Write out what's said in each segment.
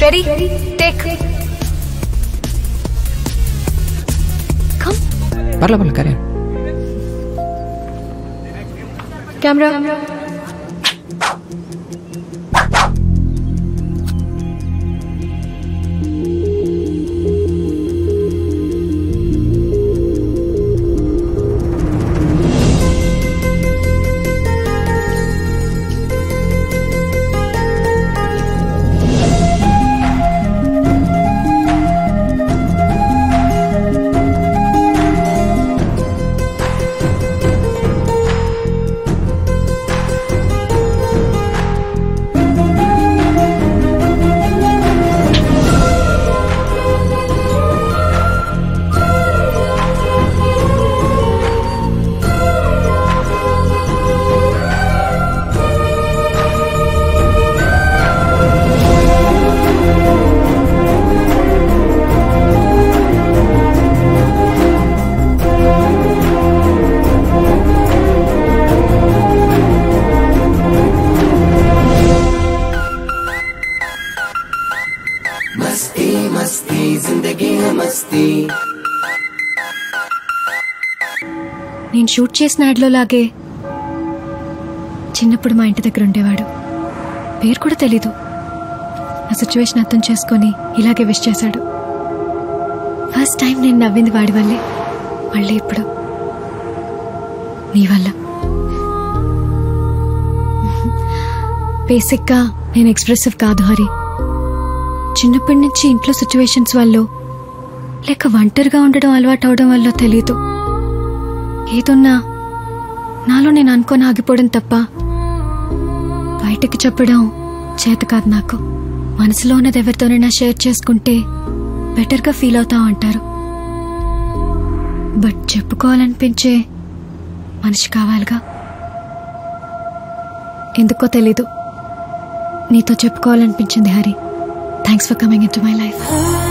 Ready take come పర్లే పర్లే కరే కెమెరా నేను షూట్ చేసిన యాడ్లో లాగే చిన్నప్పుడు మా ఇంటి దగ్గర ఉండేవాడు పేరు కూడా తెలీదు నా సిచ్యువేషన్ అర్థం చేసుకొని ఇలాగే విష్ చేశాడు ఫస్ట్ టైం నేను నవ్వింది వాడి వల్లే మళ్ళీ ఇప్పుడు నీ వల్ల బేసిక్గా నేను ఎక్స్ప్రెసివ్ కాదు హరి చిన్నప్పటి నుంచి ఇంట్లో సిచ్యువేషన్స్ వల్ల లేక ఒంటరిగా ఉండడం అలవాటు అవడం వల్ల తెలీదు ఏదున్నా నాలో నేను అనుకొని ఆగిపోవడం తప్ప బయటకి చెప్పడం చేత కాదు నాకు మనసులో ఉన్నది ఎవరితోనైనా షేర్ చేసుకుంటే బెటర్గా ఫీల్ అవుతా అంటారు బట్ చెప్పుకోవాలనిపించే మనిషి కావాలిగా ఎందుకో తెలీదు నీతో చెప్పుకోవాలనిపించింది Hari thanks for coming in to my life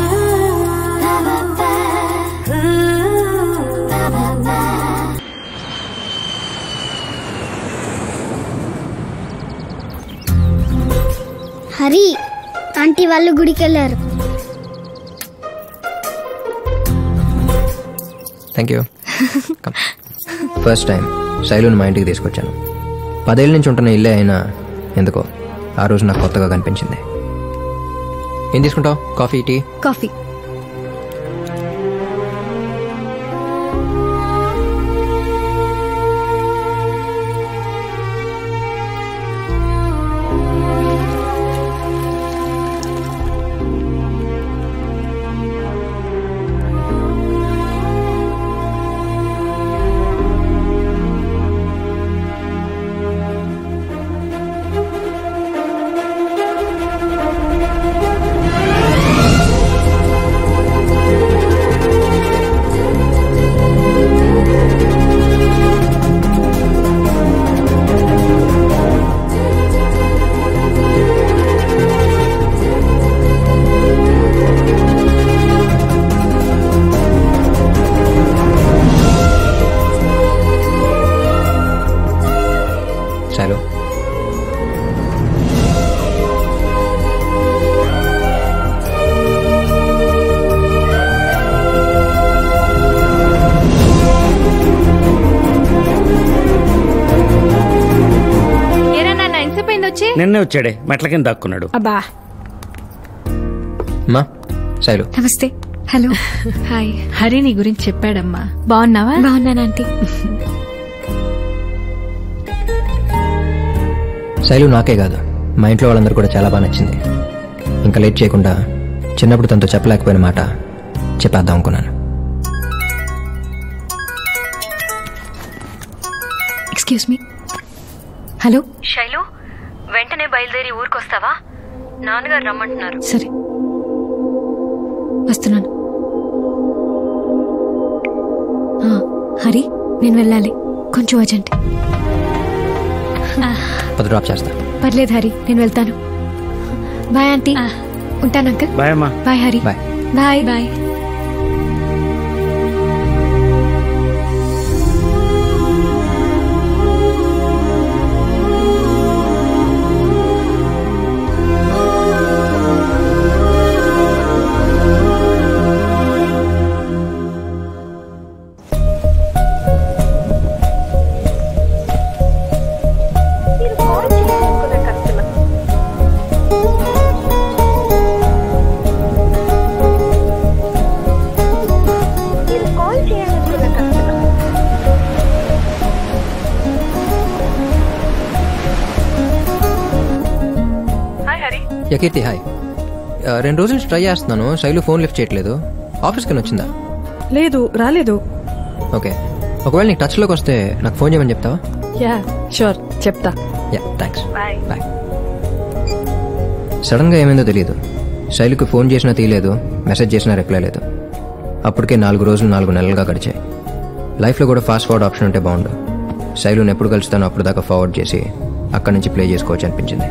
Hari aunty వాళ్ళు గుడికి వెళ్ళారు థ్యాంక్ యూ ఫస్ట్ టైం శైలుని మా ఇంటికి తీసుకొచ్చాను పదేళ్ళ నుంచి ఉంటున్న ఇల్లే అయినా ఎందుకో ఆ రోజు నాకు కొత్తగా కనిపించింది ఏం తీసుకుంటావు కాఫీ టీ కాఫీ శైలు ఏరా నాన్న ఎంతసేపు అయింది వచ్చి నిన్నే వచ్చాడే మెట్ల కింద దాక్కున్నాడు అబ్బా అమ్మా శైలు నమస్తే హలో హాయ్ హరి నీ గురించి చెప్పాడమ్మా బాగున్నావా బాగున్నాను ఆంటీ శైలు నాకే కాదు మా ఇంట్లో వాళ్ళందరూ కూడా చాలా బాగా నచ్చింది ఇంకా లేట్ చేయకుండా చిన్నప్పుడు తనతో చెప్పలేకపోయిన మాట చెప్పేద్దాం అనుకున్నాను ఎక్స్క్యూజ్ మీ హలో శైలు వెంటనే బయలుదేరి ఊరికొస్తావా నాన్నగారు రమ్మంటున్నారు సరే వస్తున్నాను ఆ, హరి నేను వెళ్ళాలి కొంచెం అర్జెంట్ పది డ్రాప్ చేస్తా పర్లేదు హరి నేను వెళ్తాను బాయ్ ఆంటీ ఉంటాను అంకుల్ బాయ్ అమ్మా bye Hari bye bye bye ya, Keerthi hi ఆ, రెండు రోజులు నుంచి ట్రై చేస్తున్నాను శైలు ఫోన్ లిఫ్ట్ చేయట్లేదు ఆఫీస్కి వచ్చిందా లేదు రాలేదు ఓకే ఒకవేళ నీకు టచ్లోకి వస్తే నాకు ఫోన్ చేయమని చెప్తావా యా షూర్ చెప్తా యా థ్యాంక్స్ బాయ్ సడన్గా ఏమైందో తెలియదు శైలుకి ఫోన్ చేసినా తీయలేదు మెసేజ్ చేసినా రిప్లై లేదు అప్పటికే నాలుగు రోజులు నాలుగు నెలలుగా గడిచాయి లైఫ్లో కూడా ఫాస్ట్ ఫార్వర్డ్ ఆప్షన్ ఉంటే బాగుండు శైలుని ఎప్పుడు కలుస్తానో అప్పుడు దాకా ఫార్వర్డ్ చేసి అక్కడి నుంచి ప్లే చేసుకోవచ్చు అనిపించింది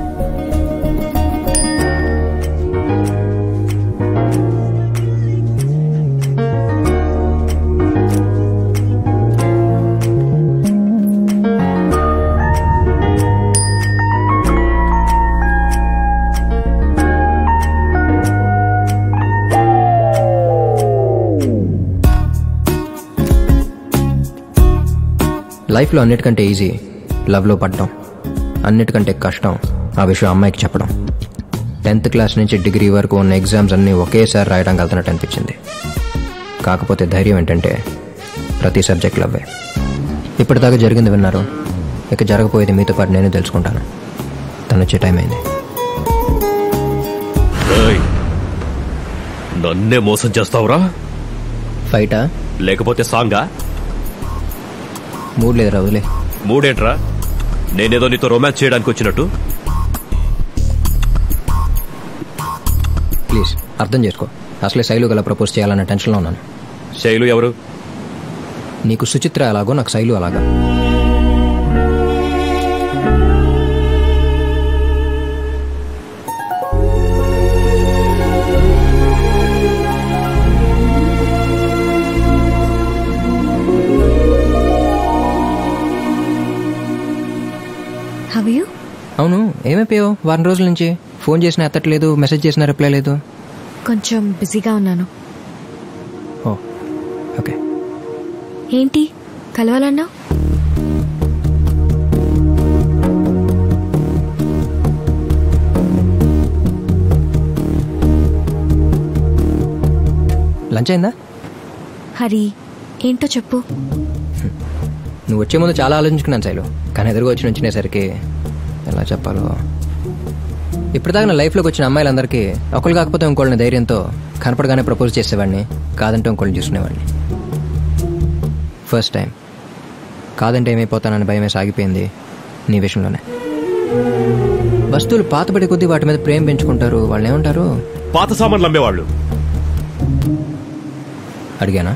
లైఫ్లో అన్నిటికంటే ఈజీ లవ్లో పడడం అన్నిటికంటే కష్టం ఆ విషయం అమ్మాయికి చెప్పడం టెన్త్ క్లాస్ నుంచి డిగ్రీ వరకు ఉన్న ఎగ్జామ్స్ అన్నీ ఒకేసారి రాయడానికి వెళ్తున్నట్టు అనిపించింది కాకపోతే ధైర్యం ఏంటంటే ప్రతి సబ్జెక్ట్ లవ్వే ఇప్పటిదాకా జరిగింది విన్నారు ఇక జరగబోయేది మీతో పాటు నేను తెలుసుకుంటాను తను వచ్చే టైం అయింది ఏయ్, నన్నే మోసం చేస్తావురా ఫైటా లేకపోతే సాంగా మూడ్ లేదు వదిలే మూడేంట్రా నేనేదో నీతో రొమాన్స్ చేయడానికి వచ్చినట్టు ప్లీజ్ అర్థం చేసుకో అసలే శైలు గల ప్రపోజ్ చేయాలన్న టెన్షన్లో ఉన్నాను శైలు ఎవరు నీకు సుచిత్ర ఎలాగో నాకు శైలు అలాగా హవ్ యూ అవును ఏమైపోయావు వారం రోజుల నుంచి ఫోన్ చేసినా ఎత్తట్లేదు మెసేజ్ చేసినా రిప్లై లేదు కొంచెం బిజీగా ఉన్నాను ఓ ఓకే ఏంటి కలవాలన్నావు లంచ్ అయిందా హరి ఏంటో చెప్పు నువ్వు వచ్చే ముందు చాలా ఆలోచించుకున్నాను శైలు కానీ ఎదురుగా వచ్చి నుంచినేసరికి ఎలా చెప్పాలో ఇప్పటిదాకా నా లైఫ్లోకి వచ్చిన అమ్మాయిలందరికీ ఒకరు కాకపోతే ఇంకోళ్ళని ధైర్యంతో కనపడగానే ప్రపోజ్ చేసేవాడిని కాదంటే ఇంకోళ్ళని చూసుకునేవాడిని ఫస్ట్ టైం కాదంటే ఏమైపోతానని భయమే సాగిపోయింది నీ విషయంలోనే వస్తువులు పాతబడి కొద్దీ వాటి మీద ప్రేమ పెంచుకుంటారు వాళ్ళు ఏమంటారు పాత సామాన్లు అమ్మేవాళ్ళు అడిగానా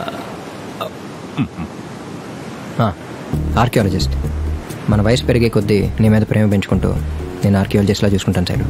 ఆర్కియాలజిస్ట్ మన వయసు పెరిగే కొద్దీ నీ మీద ప్రేమ పెంచుకుంటూ నేను ఆర్కియాలజిస్ట్లా చూసుకుంటాను శైలు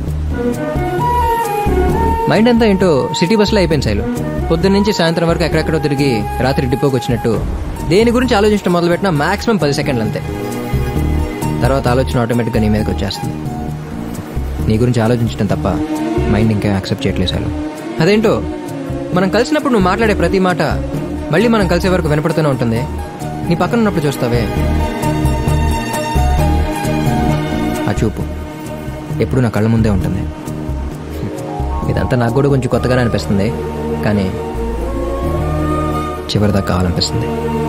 మైండ్ అంతా ఏంటో సిటీ బస్సులో అయిపోయింది శైలు పొద్దున్న నుంచి సాయంత్రం వరకు ఎక్కడెక్కడో తిరిగి రాత్రి డిపోకి వచ్చినట్టు దేని గురించి ఆలోచించడం మొదలుపెట్టినా మాక్సిమం పది సెకండ్లు అంతే తర్వాత ఆలోచన ఆటోమేటిక్గా నీ మీదకి వచ్చేస్తుంది నీ గురించి ఆలోచించడం తప్ప మైండ్ ఇంకా యాక్సెప్ట్ చేయట్లేదు శైలు అదేంటో మనం కలిసినప్పుడు నువ్వు మాట్లాడే ప్రతి మాట మళ్ళీ మనం కలిసే వరకు వినపడుతూనే ఉంటుంది నీ పక్కన ఉన్నప్పుడు చూస్తావే ఆ చూపు ఎప్పుడు నా కళ్ళ ముందే ఉంటుంది ఇదంతా నాకు కూడా కొంచెం కొత్తగానే అనిపిస్తుంది కానీ చివరిదాకా కావాలనిపిస్తుంది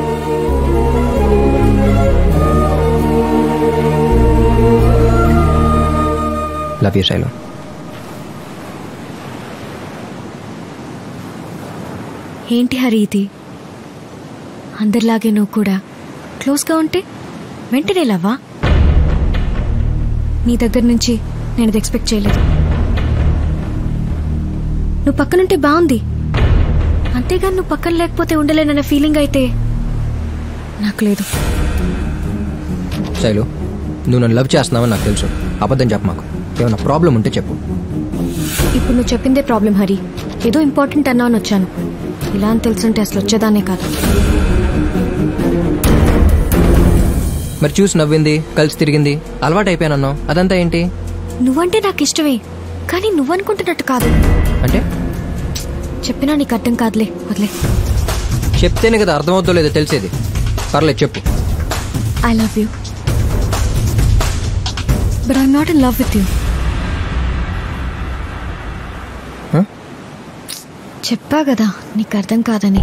లవ్ యూ శైలు ఏంటి హరి ఇది అందరిలాగే నువ్వు కూడా క్లోజ్గా ఉంటే వెంటనే లవ్వా నీ దగ్గర నుంచి నేను ఇది ఎక్స్పెక్ట్ చేయలేదు నువ్వు పక్కనుంటే బాగుంది అంతేగాని నువ్వు పక్కన లేకపోతే ఉండలేనన్న ఫీలింగ్ అయితే నాకు లేదు శైలు నువ్వు నన్ను లవ్ చేస్తున్నావని నాకు తెలుసు అబద్ధం చెప్ప మాకు ఏమైనా ప్రాబ్లం ఉంటే చెప్పు ఇప్పుడు నువ్వు చెప్పిందే ప్రాబ్లం హరి ఏదో ఇంపార్టెంట్ అన్నావని వచ్చాను ఇలా అని తెలుసుంటే అసలు వచ్చేదానే కాదు మరి చూసి నవ్వింది కలిసి తిరిగింది అలవాటు అయిపోయానన్నావు అదంతా ఏంటి నువ్వంటే నాకు ఇష్టమే కానీ నువ్వనుకుంటున్నట్టు కాదు అంటే చెప్పినా నీకు అర్థం కాదులే వదిలే చెప్తేనే కదా అర్థమవుతుందో లేదో తెలిసేది పర్లేదు చెప్పు I love you but I'm not in love with you Huh? చెప్పా కదా నీకు అర్థం కాదని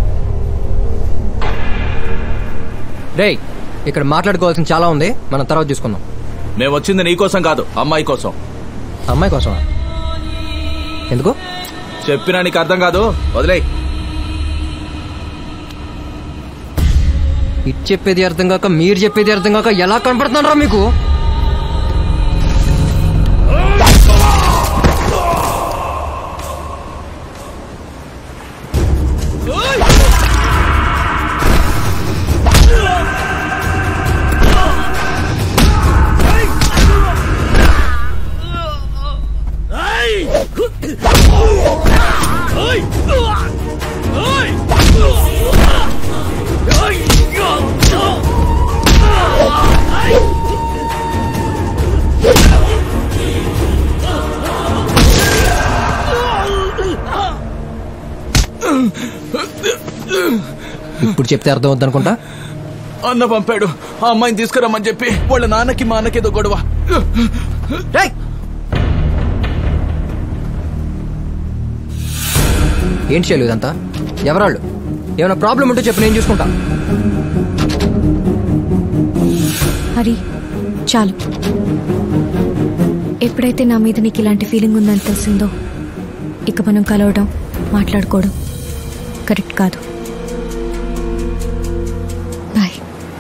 రేయ్ ఇక్కడ మాట్లాడుకోవాల్సిన చాలా ఉంది మనం తర్వాత చూసుకుందాం మేము వచ్చింది నీ కోసం కాదు అమ్మాయి కోసం అమ్మాయి కోసమా ఎందుకు చెప్పినా నీకు అర్థం కాదు వదిలే ఇది చెప్పేది అర్థం కాక మీరు చెప్పేది అర్థం కాక ఎలా కనపడుతున్నారా మీకు ఇప్పుడు చెప్తే అర్థం అవుద్ది అనుకుంటా అన్న పంపాడు ఆ అమ్మాయిని తీసుకురమ్మని చెప్పి వాళ్ళ నాన్నకి మా అన్నకేదో గొడవ ఏంటి చేయలేదు ఇదంతా ఎవరాళ్ళు ఏమైనా ప్రాబ్లం ఉంటే చెప్పి నేను చూసుకుంటా హరి చాలు ఎప్పుడైతే నా మీద నీకు ఇలాంటి ఫీలింగ్ ఉందని తెలిసిందో ఇక మనం కలవడం మాట్లాడుకోవడం కరెక్ట్ కాదు బాయ్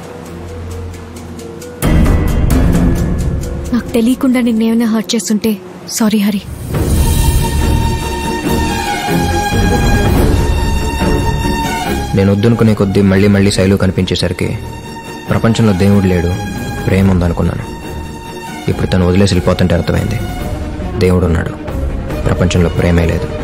నాకు తెలియకుండా నిన్నేమైనా హర్ట్ చేస్తుంటే సారీ హరి నేను వద్దనుకునే కొద్దీ మళ్ళీ మళ్ళీ శైలు కనిపించేసరికి ప్రపంచంలో దేవుడు లేడు ప్రేమ ఉందనుకున్నాను ఇప్పుడు తను వదిలేసి వెళ్ళిపోతుంటే అర్థమైంది దేవుడు ఉన్నాడు ప్రపంచంలో ప్రేమే లేదు